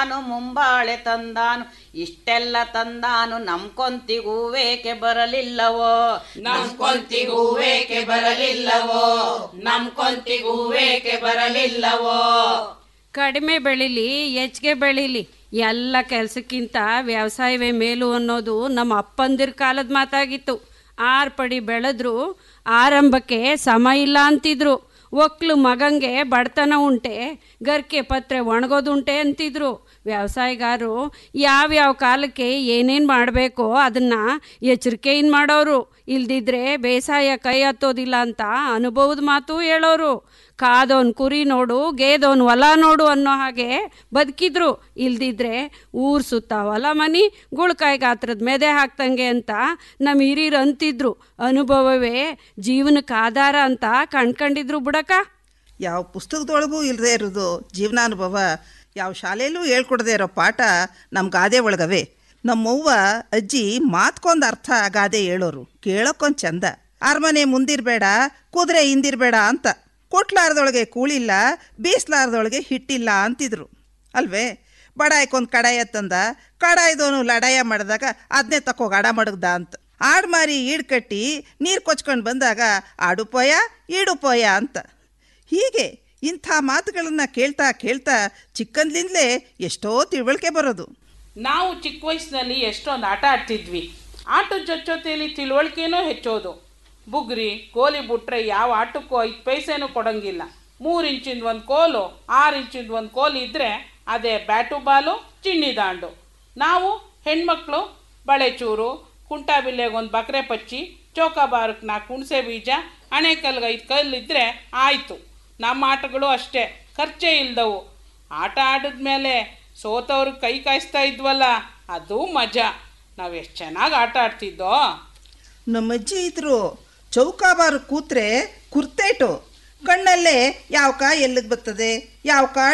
ನಾನು ಮುಂಬಾಳೆ ತಂದಾನು ಇಷ್ಟೆಲ್ಲ ತಂದಾನು ನಮ್ ಕೊಂತಿಗೂವೇಕೆ ಬರಲಿಲ್ಲವೋ ನಮ್ ಕೊಂತಿಗೂವೇಕೆ ಬರಲಿಲ್ಲವೋ ನಮ್ ಕೊಂತಿಗೂವೇಕೆ ಬರಲಿಲ್ಲವೋ ಕಡಿಮೆ ಬೆಳಿಲಿ ಹೆಚ್ಚಿಗೆ ಬೆಳಿಲಿ ಎಲ್ಲ ಕೆಲಸಕ್ಕಿಂತ ವ್ಯವಸಾಯವೇ ಮೇಲು ಅನ್ನೋದು ನಮ್ಮ ಅಪ್ಪಂದಿರ ಕಾಲದ ಮಾತಾಗಿತ್ತು ಆರು ಪಡಿ ಬೆಳೆದ್ರು ಆರಂಭಕ್ಕೆ ಸಮ ಇಲ್ಲ ಅಂತಿದ್ರು ಒಕ್ಲು ಮಗಂಗೆ ಬಡತನ ಉಂಟೆ ಗರ್ಕೆ ಪತ್ರೆ ಒಣಗೋದುಂಟೆ ಅಂತಿದ್ರು ವ್ಯವಸಾಯಗಾರರು ಯಾವ್ಯಾವ ಕಾಲಕ್ಕೆ ಏನೇನು ಮಾಡಬೇಕೋ ಅದನ್ನು ಎಚ್ಚರಿಕೆಯಿಂದ ಮಾಡೋರು ಇಲ್ದಿದ್ರೆ ಬೇಸಾಯ ಕೈ ಹತ್ತೋದಿಲ್ಲ ಅಂತ ಅನುಭವದ ಮಾತು ಹೇಳೋರು ಕಾದೋನ್ ಕುರಿ ನೋಡು ಗೇದೋನ್ ಹೊಲ ನೋಡು ಅನ್ನೋ ಹಾಗೆ ಬದುಕಿದ್ರು ಇಲ್ದಿದ್ರೆ ಊರು ಸುತ್ತ ಹೊಲ ಮನಿ ಗುಳ್ಕಾಯಿ ಗಾತ್ರದ ಮೆದೆ ಹಾಕ್ತಂಗೆ ಅಂತ ನಮ್ಮ ಹಿರಿಯರು ಅಂತಿದ್ರು ಅನುಭವವೇ ಜೀವನಕ್ಕೆ ಆಧಾರ ಅಂತ ಕಣ್ಕಂಡಿದ್ರು ಬುಡಕ ಯಾವ ಪುಸ್ತಕದೊಳಗೂ ಇಲ್ಲದೆ ಇರೋದು ಜೀವನಾನುಭವ ಯಾವ ಶಾಲೆಯಲ್ಲೂ ಹೇಳ್ಕೊಡದೆ ಇರೋ ಪಾಠ ನಮ್ಮ ಗಾದೆ ಒಳಗವೆ ನಮ್ಮವ್ವ ಅಜ್ಜಿ ಮಾತ್ಕೊಂದು ಅರ್ಥ ಗಾದೆ ಹೇಳೋರು ಕೇಳೋಕ್ಕೊಂದು ಚಂದ ಅರಮನೆ ಮುಂದಿರಬೇಡ ಕುದುರೆ ಹಿಂದಿರಬೇಡ ಅಂತ ಕೊಟ್ಲಾರ್ದೊಳಗೆ ಕೂಳಿಲ್ಲ ಬೀಸ್ಲಾರ್ದೊಳಗೆ ಹಿಟ್ಟಿಲ್ಲ ಅಂತಿದ್ರು ಅಲ್ವೇ ಬಡಾಯ್ಕೊಂದು ಕಡಾಯ ತಂದ ಕಡಾಯ್ದವನು ಲಡಾಯ ಮಾಡಿದಾಗ ಅದನ್ನೇ ತಕೋಗಿ ಅಡ ಮಡಗ್ದ ಅಂತ ಆಡು ಮಾರಿ ಈಡು ಕಟ್ಟಿ ನೀರು ಕೊಚ್ಕೊಂಡು ಬಂದಾಗ ಆಡು ಪೋಯ ಈಡು ಪೋಯ ಅಂತ ಹೀಗೆ ಇಂಥ ಮಾತುಗಳನ್ನು ಕೇಳ್ತಾ ಕೇಳ್ತಾ ಚಿಕ್ಕಂದ್ಲಿಂದಲೇ ಎಷ್ಟೋ ತಿಳುವಳಿಕೆ ಬರೋದು ನಾವು ಚಿಕ್ಕ ವಯಸ್ಸಿನಲ್ಲಿ ಎಷ್ಟೊಂದು ಆಟ ಆಡ್ತಿದ್ವಿ ಆಟದ ಜೊತೆಲಿ ತಿಳುವಳಿಕೆನೂ ಹೆಚ್ಚೋದು ಬುಗ್ರಿ ಗೋಲಿ ಬಿಟ್ರೆ ಯಾವ ಆಟಕ್ಕೂ ಐದು ಪೈಸೆನೂ ಕೊಡಂಗಿಲ್ಲ ಮೂರು ಇಂಚಿಂದ ಒಂದು ಕೋಲು ಆರು ಇಂಚಿಂದ ಒಂದು ಕೋಲು ಇದ್ದರೆ ಅದೇ ಬ್ಯಾಟು ಬಾಲು ಚಿನ್ನಿ ದಾಂಡು ನಾವು ಹೆಣ್ಮಕ್ಳು ಬಳೆಚೂರು ಕುಂಟಾಬಿಲ್ಲೆಗೆ ಒಂದು ಬಕರೆ ಪಚ್ಚಿ ಚೌಕಾಬಾರಕ್ಕೆ ನಾಲ್ಕು ಹುಣಸೆ ಬೀಜ ಅಣೆಕಲ್ಗೆ ಐದು ಕಲ್ಲಿದ್ದರೆ ಆಯಿತು ನಮ್ಮ ಆಟಗಳು ಅಷ್ಟೇ ಖರ್ಚೇ ಇಲ್ದವು ಆಟ ಆಡಿದ್ಮೇಲೆ ಸೋತವ್ರಿಗೆ ಕೈ ಕಾಯಿಸ್ತಾ ಇದ್ವಲ್ಲ ಅದು ಮಜಾ ನಾವು ಎಷ್ಟು ಚೆನ್ನಾಗಿ ಆಟ ಆಡ್ತಿದ್ದೋ ನಮ್ಮ ಅಜ್ಜಿ ಇದ್ರು ಚೌಕಾಬಾರು ಕೂತ್ರೆ ಕುರ್ತೇಟು ಕಣ್ಣಲ್ಲೇ ಯಾವ ಕಾ ಎಲ್ಲಿಗೆ ಬರ್ತದೆ ಯಾವ ಕಾ